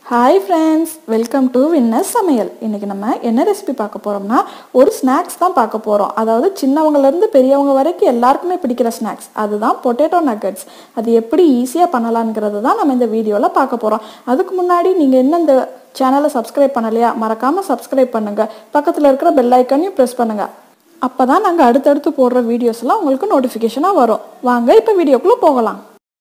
hi friends welcome to வின்னஸ் சமையல் இன்றைக்கி நம்ம என்ன ரெசிபி பார்க்க போகிறோம்னா ஒரு ஸ்நாக்ஸ் தான் பார்க்க போகிறோம் அதாவது சின்னவங்கலேருந்து பெரியவங்க வரைக்கும் எல்லாருக்குமே பிடிக்கிற ஸ்நாக்ஸ் அதுதான் பொட்டேட்டோ நக்கட்ஸ் அது எப்படி ஈஸியாக பண்ணலாங்கிறது தான் நம்ம இந்த வீடியோவில் பார்க்க போகிறோம் அதுக்கு முன்னாடி நீங்கள் இன்னும் இந்த சேனலை சப்ஸ்கிரைப் பண்ணலையா மறக்காமல் சப்ஸ்கிரைப் பண்ணுங்கள் பக்கத்தில் இருக்கிற பெல் ஐக்கனையும் ப்ரெஸ் பண்ணுங்கள் அப்போ தான் நாங்கள் அடுத்தடுத்து போடுற வீடியோஸ்லாம் உங்களுக்கு நோட்டிஃபிகேஷனாக வரும் வாங்க இப்போ வீடியோக்குள்ளே போகலாம்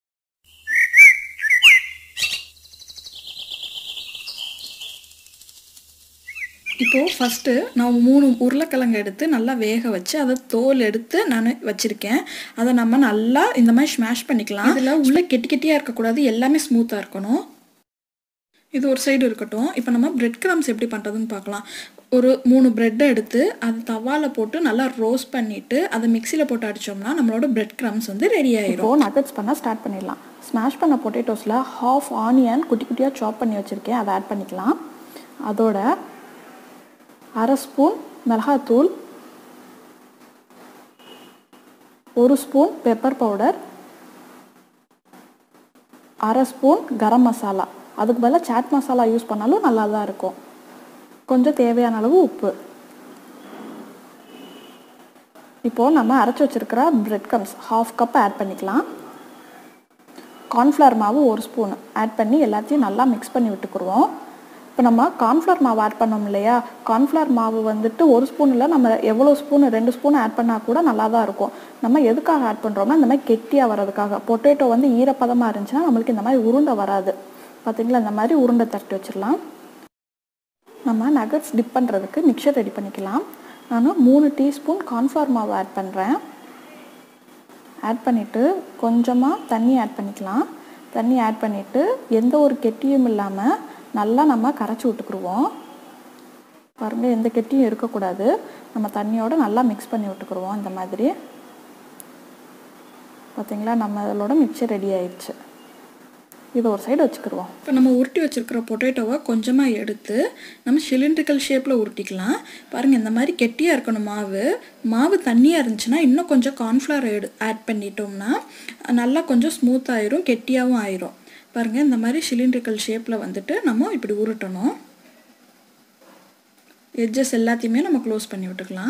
இப்போது ஃபஸ்ட்டு நான் மூணு உருளைக்கிழங்கு எடுத்து நல்லா வேக வச்சு அதை தோல் எடுத்து நான் வச்சுருக்கேன் அதை நம்ம நல்லா இந்த மாதிரி ஸ்மாஷ் பண்ணிக்கலாம் இதில் உள்ளே கெட்டி கெட்டியாக இருக்கக்கூடாது எல்லாமே ஸ்மூத்தாக இருக்கணும் இது ஒரு சைடு இருக்கட்டும் இப்போ நம்ம பிரெட் கிரம்ஸ் எப்படி பண்ணுறதுன்னு பார்க்கலாம் ஒரு மூணு ப்ரெட்டை எடுத்து அது தவாவில் போட்டு நல்லா ரோஸ்ட் பண்ணிவிட்டு அதை மிக்சியில் போட்டு அடித்தோம்னா நம்மளோட பிரெட் கிரம்ஸ் வந்து ரெடி ஆயிடும் இப்போ நக்கட்ஸ் பண்ண ஸ்டார்ட் பண்ணிடலாம் ஸ்மாஷ் பண்ண பொட்டேட்டோஸில் ஹாஃப் ஆனியன் குட்டி குட்டியாக சாப் பண்ணி வச்சுருக்கேன் அதை ஆட் பண்ணிக்கலாம் அதோட அரை ஸ்பூன் மிளகாத்தூள் ஒரு ஸ்பூன் பெப்பர் பவுடர் அரை ஸ்பூன் கரம் மசாலா அதுக்கு பதிலாக சாட் மசாலா யூஸ் பண்ணாலும் நல்லா தான் இருக்கும் கொஞ்சம் தேவையான அளவு உப்பு இப்போது நம்ம அரைச்சி வச்சுருக்கிற bread crumbs half cup add பண்ணிக்கலாம் கார்ன்ஃப்ளவர் மாவு ஒரு ஸ்பூன் ஆட் பண்ணி எல்லாத்தையும் நல்லா மிக்ஸ் பண்ணி விட்டுக்குருவோம் இப்போ நம்ம கார்ன்ஃப்ளவர் மாவு ஆட் பண்ணோம் இல்லையா கார்ன்ஃப்ளவர் மாவு வந்துட்டு ஒரு ஸ்பூன் இல்லை நம்ம எவ்வளோ ஸ்பூன் ரெண்டு ஸ்பூன் ஆட் பண்ணால் கூட நல்லா தான் இருக்கும் நம்ம எதுக்காக ஆட் பண்ணுறோம்னா இந்த மாதிரி கெட்டியாக வர்றதுக்காக பொட்டேட்டோ வந்து ஈரப்பதமாக இருந்துச்சுன்னா நம்மளுக்கு இந்த மாதிரி உருண்டை வராது பார்த்தீங்களா இந்த மாதிரி உருண்டை தட்டி வச்சிடலாம் நம்ம நகட்ஸ் டிப் பண்ணுறதுக்கு மிக்சர் ரெடி பண்ணிக்கலாம் நான் மூணு டீஸ்பூன் கார்ன்ஃப்ளவர் மாவு ஆட் பண்ணுறேன் ஆட் பண்ணிவிட்டு கொஞ்சமாக தண்ணி ஆட் பண்ணிக்கலாம் தண்ணி ஆட் பண்ணிவிட்டு எந்த ஒரு கெட்டியும் இல்லாமல் நல்லா நம்ம கரைச்சி விட்டுக்குருவோம் பாருங்கள் எந்த கெட்டியும் இருக்கக்கூடாது நம்ம தண்ணியோடு நல்லா மிக்ஸ் பண்ணி விட்டுக்குருவோம் இந்த மாதிரி பார்த்தீங்களா நம்ம அதோட மிக்சர் ரெடி ஆயிடுச்சு இதை ஒரு சைடு வச்சுக்கிடுவோம் இப்போ நம்ம உருட்டி வச்சுருக்கிற பொட்டேட்டோவை கொஞ்சமாக எடுத்து நம்ம சிலிண்ட்ரிக்கல் ஷேப்பில் உருட்டிக்கலாம் பாருங்கள் இந்த மாதிரி கெட்டியாக இருக்கணும் மாவு மாவு தண்ணியாக இருந்துச்சுன்னா இன்னும் கொஞ்சம் கார்ன்ஃப்ளவர் எடு ஆட் பண்ணிட்டோம்னா நல்லா கொஞ்சம் ஸ்மூத் ஆயிரும் கெட்டியாகவும் ஆயிரும் பாருங்கள் இந்த மாதிரி சிலிண்ட்ரிக்கல் ஷேப்பில் வந்துட்டு நம்ம இப்படி உருட்டணும் எட்ஜஸ் எல்லாத்தையுமே நம்ம க்ளோஸ் பண்ணி விட்டுக்கலாம்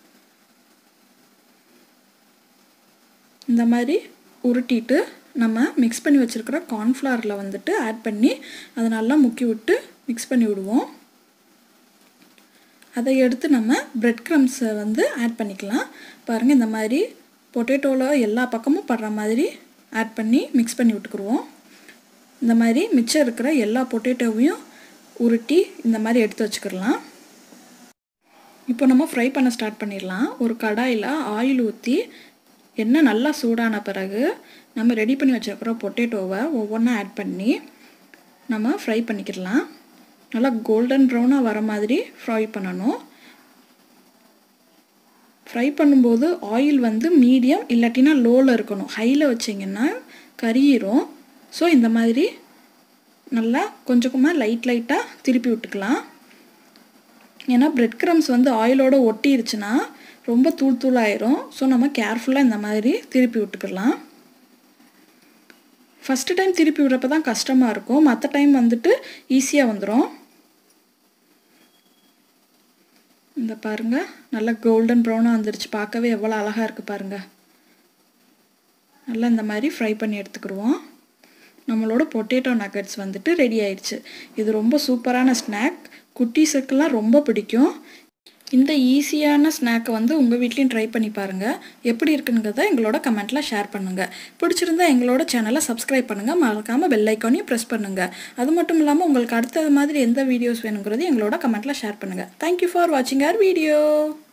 இந்த மாதிரி உருட்டிட்டு நம்ம மிக்ஸ் பண்ணி வச்சுருக்கிற கார்ன்ஃப்ளவரில் வந்துட்டு ஆட் பண்ணி அதை நல்லா முக்கி விட்டு மிக்ஸ் பண்ணி விடுவோம் அதை எடுத்து நம்ம பிரெட் க்ரம்ஸை வந்து ஆட் பண்ணிக்கலாம் பாருங்கள் இந்த மாதிரி பொட்டேட்டோவில் எல்லா பக்கமும் படுற மாதிரி ஆட் பண்ணி மிக்ஸ் பண்ணி விட்டுக்குருவோம் இந்த மாதிரி மிச்சம் இருக்கிற எல்லா பொட்டேட்டோவையும் உருட்டி இந்த மாதிரி எடுத்து வச்சுக்கிடலாம் இப்போ நம்ம ஃப்ரை பண்ண ஸ்டார்ட் பண்ணிடலாம் ஒரு கடாயில் ஆயில் ஊற்றி எண்ணெய் நல்லா சூடான பிறகு நம்ம ரெடி பண்ணி வச்சுருக்கிற பொட்டேட்டோவை ஒவ்வொன்றா ஆட் பண்ணி நம்ம ஃப்ரை பண்ணிக்கிடலாம் நல்லா கோல்டன் ப்ரௌனாக வர மாதிரி ஃப்ரை பண்ணணும் ஃப்ரை பண்ணும்போது ஆயில் வந்து மீடியம் இல்லாட்டினா லோவில் இருக்கணும் ஹையில் வச்சிங்கன்னா கரியிரும் ஸோ இந்த மாதிரி நல்லா கொஞ்சம் கொஞ்சமாக லைட் லைட்டாக திருப்பி விட்டுக்கலாம் ஏன்னா பிரெட் க்ரம்ஸ் வந்து ஆயிலோடு ஒட்டிருச்சுன்னா ரொம்ப தூள் தூளாயிரும் ஸோ நம்ம கேர்ஃபுல்லாக இந்த மாதிரி திருப்பி விட்டுக்கலாம் ஃபஸ்ட்டு டைம் திருப்பி விடுறப்ப தான் கஷ்டமாக இருக்கும் மற்ற டைம் வந்துட்டு ஈஸியாக வந்துடும் இந்த பாருங்கள் நல்லா கோல்டன் ப்ரௌனாக வந்துருச்சு பார்க்கவே எவ்வளோ அழகாக இருக்குது பாருங்கள் நல்லா இந்த மாதிரி ஃப்ரை பண்ணி எடுத்துக்கிடுவோம் நம்மளோட பொட்டேட்டோ நக்கட்ஸ் வந்துட்டு ரெடி ஆயிடுச்சு இது ரொம்ப சூப்பரான ஸ்நாக் குட்டீஸுக்கெல்லாம் ரொம்ப பிடிக்கும் இந்த ஈஸியான ஸ்நாக்கை வந்து உங்கள் வீட்லேயும் ட்ரை பண்ணி பாருங்கள் எப்படி இருக்குங்கிறத எங்களோட கமெண்ட்டில் ஷேர் பண்ணுங்கள் பிடிச்சிருந்தா எங்களோட சேனலை சப்ஸ்கிரைப் பண்ணுங்கள் மறக்காமல் பெல் ஐக்கானையும் ப்ரெஸ் பண்ணுங்கள் அது மட்டும் இல்லாமல் உங்களுக்கு அடுத்தது மாதிரி எந்த வீடியோஸ் வேணுங்கிறது எங்களோட கமெண்ட்டில் ஷேர் பண்ணுங்கள் தேங்க்யூ ஃபார் வாட்சிங் ஆர் வீடியோ